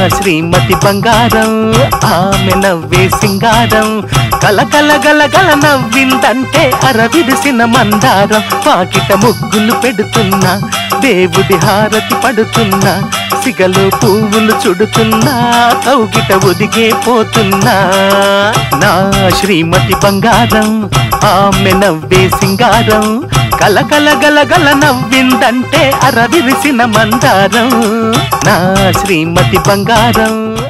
శ్రీమతి బంగారం ఆమె నవ్వే సింగారం కల కల గల గల నవ్విందంటే అరవిడిసిన మందారం పాకిట ముగ్గులు పెడుతున్నా దేవుడి హారతి పడుతున్నా సిగలో పువ్వులు చుడుతున్నా కౌగిట ఒదిగే పోతున్నా నా శ్రీమతి బంగారం ఆమె నవ్వే సింగారం కల కల గల గల నవ్విందంటే అరవిరిసిన మందారం నా శ్రీమతి బంగారం